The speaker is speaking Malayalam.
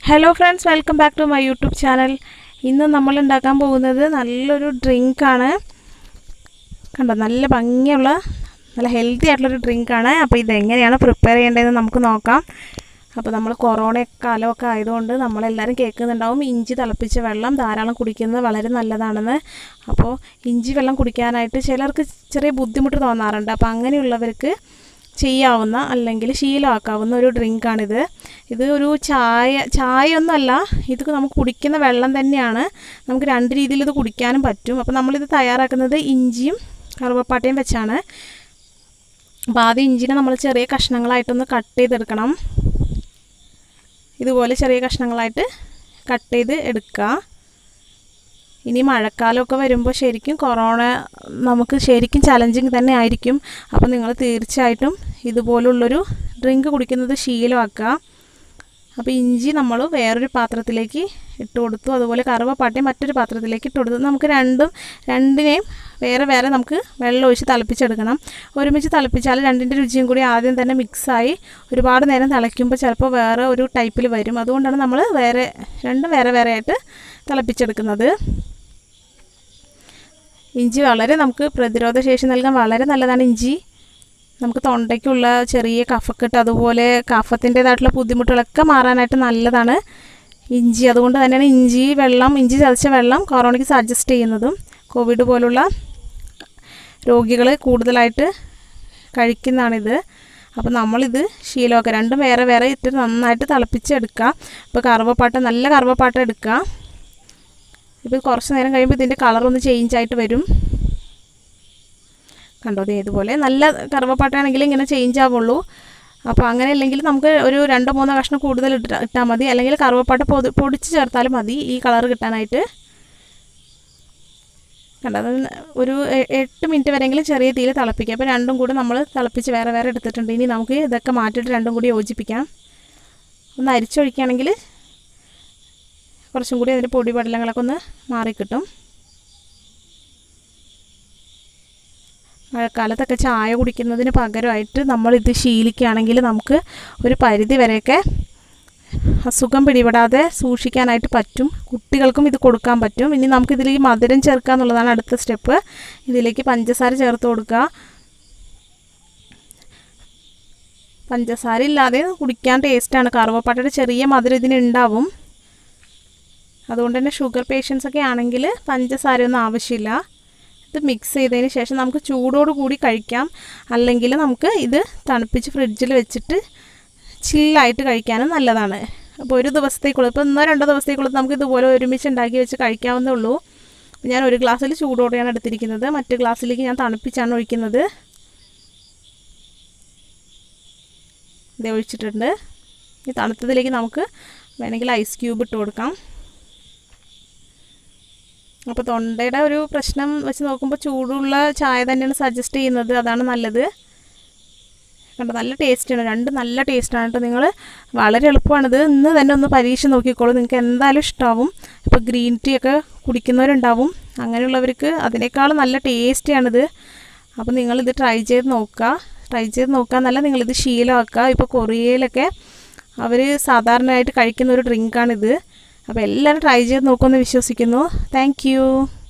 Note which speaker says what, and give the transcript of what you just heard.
Speaker 1: hello friends welcome back to my YouTube channel ഇന്ന് നമ്മൾ ഉണ്ടാക്കാൻ പോകുന്നത് നല്ലൊരു ഡ്രിങ്കാണ് കണ്ടോ നല്ല ഭംഗിയുള്ള നല്ല ഹെൽത്തി ആയിട്ടുള്ളൊരു ഡ്രിങ്കാണ് അപ്പോൾ ഇതെങ്ങനെയാണ് പ്രിപ്പയർ ചെയ്യേണ്ടതെന്ന് നമുക്ക് നോക്കാം അപ്പോൾ നമ്മൾ കൊറോണ കാലമൊക്കെ ആയതുകൊണ്ട് നമ്മളെല്ലാവരും കേൾക്കുന്നുണ്ടാവും ഇഞ്ചി തിളപ്പിച്ച വെള്ളം ധാരാളം കുടിക്കുന്നത് വളരെ നല്ലതാണെന്ന് അപ്പോൾ ഇഞ്ചി വെള്ളം കുടിക്കാനായിട്ട് ചിലർക്ക് ചെറിയ ബുദ്ധിമുട്ട് തോന്നാറുണ്ട് അപ്പോൾ അങ്ങനെയുള്ളവർക്ക് ചെയ്യാവുന്ന അല്ലെങ്കിൽ ശീലമാക്കാവുന്ന ഒരു ഡ്രിങ്കാണിത് ഇത് ഒരു ചായ ചായയൊന്നുമല്ല ഇത് നമുക്ക് കുടിക്കുന്ന വെള്ളം തന്നെയാണ് നമുക്ക് രണ്ട് രീതിയിൽ ഇത് കുടിക്കാനും പറ്റും അപ്പോൾ നമ്മളിത് തയ്യാറാക്കുന്നത് ഇഞ്ചിയും കറുവപ്പാട്ടയും വെച്ചാണ് അപ്പോൾ ആദ്യം ഇഞ്ചിനെ നമ്മൾ ചെറിയ കഷ്ണങ്ങളായിട്ടൊന്ന് കട്ട് ചെയ്തെടുക്കണം ഇതുപോലെ ചെറിയ കഷ്ണങ്ങളായിട്ട് കട്ട് ചെയ്ത് എടുക്കുക ഇനി മഴക്കാലമൊക്കെ വരുമ്പോൾ ശരിക്കും കൊറോണ നമുക്ക് ശരിക്കും ചലഞ്ചിങ് തന്നെ ആയിരിക്കും അപ്പോൾ നിങ്ങൾ തീർച്ചയായിട്ടും ഇതുപോലുള്ളൊരു ഡ്രിങ്ക് കുടിക്കുന്നത് ശീലമാക്കുക അപ്പോൾ ഇഞ്ചി നമ്മൾ വേറൊരു പാത്രത്തിലേക്ക് ഇട്ട് കൊടുത്തു അതുപോലെ കറുവപ്പാട്ടയും മറ്റൊരു പാത്രത്തിലേക്ക് ഇട്ട് കൊടുത്തു നമുക്ക് രണ്ടും രണ്ടിനെയും വേറെ വേറെ നമുക്ക് വെള്ളം ഒഴിച്ച് തിളപ്പിച്ചെടുക്കണം ഒരുമിച്ച് തിളപ്പിച്ചാൽ രണ്ടിൻ്റെ രുചിയും കൂടി ആദ്യം തന്നെ മിക്സായി ഒരുപാട് നേരം തിളയ്ക്കുമ്പോൾ ചിലപ്പോൾ വേറെ ഒരു ടൈപ്പിൽ വരും അതുകൊണ്ടാണ് നമ്മൾ വേറെ രണ്ടും വേറെ വേറെ ആയിട്ട് തിളപ്പിച്ചെടുക്കുന്നത് ഇഞ്ചി വളരെ നമുക്ക് പ്രതിരോധ ശേഷി നൽകാൻ വളരെ നല്ലതാണ് ഇഞ്ചി നമുക്ക് തൊണ്ടയ്ക്കുള്ള ചെറിയ കഫക്കെട്ട് അതുപോലെ കഫത്തിൻ്റേതായിട്ടുള്ള ബുദ്ധിമുട്ടുകളൊക്കെ മാറാനായിട്ട് നല്ലതാണ് ഇഞ്ചി അതുകൊണ്ട് തന്നെയാണ് ഇഞ്ചി വെള്ളം ഇഞ്ചി ചതച്ച വെള്ളം കൊറോണയ്ക്ക് സജസ്റ്റ് ചെയ്യുന്നതും കോവിഡ് പോലുള്ള രോഗികൾ കൂടുതലായിട്ട് കഴിക്കുന്നതാണിത് അപ്പോൾ നമ്മളിത് ശീലമൊക്കെ രണ്ടും വേറെ വേറെ ഇട്ട് നന്നായിട്ട് തിളപ്പിച്ചെടുക്കുക ഇപ്പോൾ കറുവപ്പാട്ട നല്ല കറുവപ്പാട്ട എടുക്കുക ഇപ്പോൾ കുറച്ച് നേരം കഴിയുമ്പോൾ ഇതിൻ്റെ കളറൊന്ന് ചേഞ്ച് ആയിട്ട് വരും കണ്ടോ ദേ ഇതുപോലെ നല്ല കറുവപ്പാട്ടാണെങ്കിൽ ഇങ്ങനെ ചേഞ്ച് ആവുള്ളൂ അപ്പോൾ അങ്ങനെ അല്ലെങ്കിൽ നമുക്ക് ഒരു രണ്ടോ മൂന്നോ കഷ്ണം കൂടുതൽ ഇട്ടാ ഇട്ടാൽ മതി അല്ലെങ്കിൽ കറുവപ്പാട്ട പൊതി പൊടിച്ച് ചേർത്താലും മതി ഈ കളർ കിട്ടാനായിട്ട് കണ്ടോ അത് ഒരു എ- എട്ട് മിനിറ്റ് വരെയെങ്കിലും ചെറിയ തീയിൽ തിളപ്പിക്കുക അപ്പോൾ രണ്ടും കൂടി നമ്മൾ തിളപ്പിച്ച് വേറെ വേറെ എടുത്തിട്ടുണ്ട് ഇനി നമുക്ക് ഇതൊക്കെ മാറ്റിയിട്ട് രണ്ടും കൂടി യോജിപ്പിക്കാം ഒന്ന് അരിച്ചൊഴിക്കുകയാണെങ്കിൽ കുറച്ചും കൂടി അതിൻ്റെ പൊടി പടലങ്ങളൊക്കെ ഒന്ന് മാറിക്കിട്ടും മഴക്കാലത്തൊക്കെ ചായ കുടിക്കുന്നതിന് പകരമായിട്ട് നമ്മളിത് ശീലിക്കുകയാണെങ്കിൽ നമുക്ക് ഒരു പരിധി വരെയൊക്കെ അസുഖം പിടിപെടാതെ സൂക്ഷിക്കാനായിട്ട് പറ്റും കുട്ടികൾക്കും ഇത് കൊടുക്കാൻ പറ്റും ഇനി നമുക്കിതിൽ ഈ മധുരം ചേർക്കുക എന്നുള്ളതാണ് അടുത്ത സ്റ്റെപ്പ് ഇതിലേക്ക് പഞ്ചസാര ചേർത്ത് കൊടുക്കുക പഞ്ചസാര ഇല്ലാതെ കുടിക്കാൻ ടേസ്റ്റാണ് കറുവപ്പാട്ടയുടെ ചെറിയ മധുരം ഇതിനുണ്ടാവും അതുകൊണ്ട് തന്നെ ഷുഗർ പേഷ്യൻസ് ഒക്കെ ആണെങ്കിൽ പഞ്ചസാരയൊന്നും ആവശ്യമില്ല ഇത് മിക്സ് ചെയ്തതിന് ശേഷം നമുക്ക് ചൂടോട് കൂടി കഴിക്കാം അല്ലെങ്കിൽ നമുക്ക് ഇത് തണുപ്പിച്ച് ഫ്രിഡ്ജിൽ വെച്ചിട്ട് ചില്ലായിട്ട് കഴിക്കാനും നല്ലതാണ് അപ്പോൾ ഒരു ദിവസത്തേക്കുള്ള ഇപ്പോൾ ഒന്നോ രണ്ടോ ദിവസത്തേക്കുള്ളത് നമുക്ക് ഇതുപോലെ ഒരുമിച്ച് ഉണ്ടാക്കി വെച്ച് കഴിക്കാവുന്നേ ഉള്ളൂ അപ്പോൾ ഞാൻ ഒരു ഗ്ലാസ്സിൽ ചൂടോടെയാണ് എടുത്തിരിക്കുന്നത് മറ്റു ഗ്ലാസ്സിലേക്ക് ഞാൻ തണുപ്പിച്ചാണ് ഒഴിക്കുന്നത് ഇത് ഒഴിച്ചിട്ടുണ്ട് ഈ തണുത്തതിലേക്ക് നമുക്ക് വേണമെങ്കിൽ ഐസ് ക്യൂബ് ഇട്ട് കൊടുക്കാം അപ്പോൾ തൊണ്ടയുടെ ഒരു പ്രശ്നം വെച്ച് നോക്കുമ്പോൾ ചൂടുള്ള ചായ തന്നെയാണ് സജസ്റ്റ് ചെയ്യുന്നത് അതാണ് നല്ലത് കണ്ടോ നല്ല ടേസ്റ്റാണ് രണ്ട് നല്ല ടേസ്റ്റാണ് കേട്ടോ നിങ്ങൾ വളരെ എളുപ്പമാണിത് ഇന്ന് തന്നെ ഒന്ന് പരീക്ഷ നോക്കിക്കോളൂ നിങ്ങൾക്ക് എന്തായാലും ഇഷ്ടമാവും ഇപ്പോൾ ഗ്രീൻ ടീ ഒക്കെ കുടിക്കുന്നവരുണ്ടാവും അങ്ങനെയുള്ളവർക്ക് അതിനേക്കാളും നല്ല ടേസ്റ്റിയാണിത് അപ്പോൾ നിങ്ങളിത് ട്രൈ ചെയ്ത് നോക്കുക ട്രൈ ചെയ്ത് നോക്കുക എന്നല്ല നിങ്ങളിത് ശീലമാക്കുക ഇപ്പോൾ കൊറിയയിലൊക്കെ അവർ സാധാരണയായിട്ട് കഴിക്കുന്ന ഒരു ഡ്രിങ്കാണിത് അപ്പോൾ എല്ലാവരും ട്രൈ ചെയ്ത് നോക്കുമെന്ന് വിശ്വസിക്കുന്നു താങ്ക്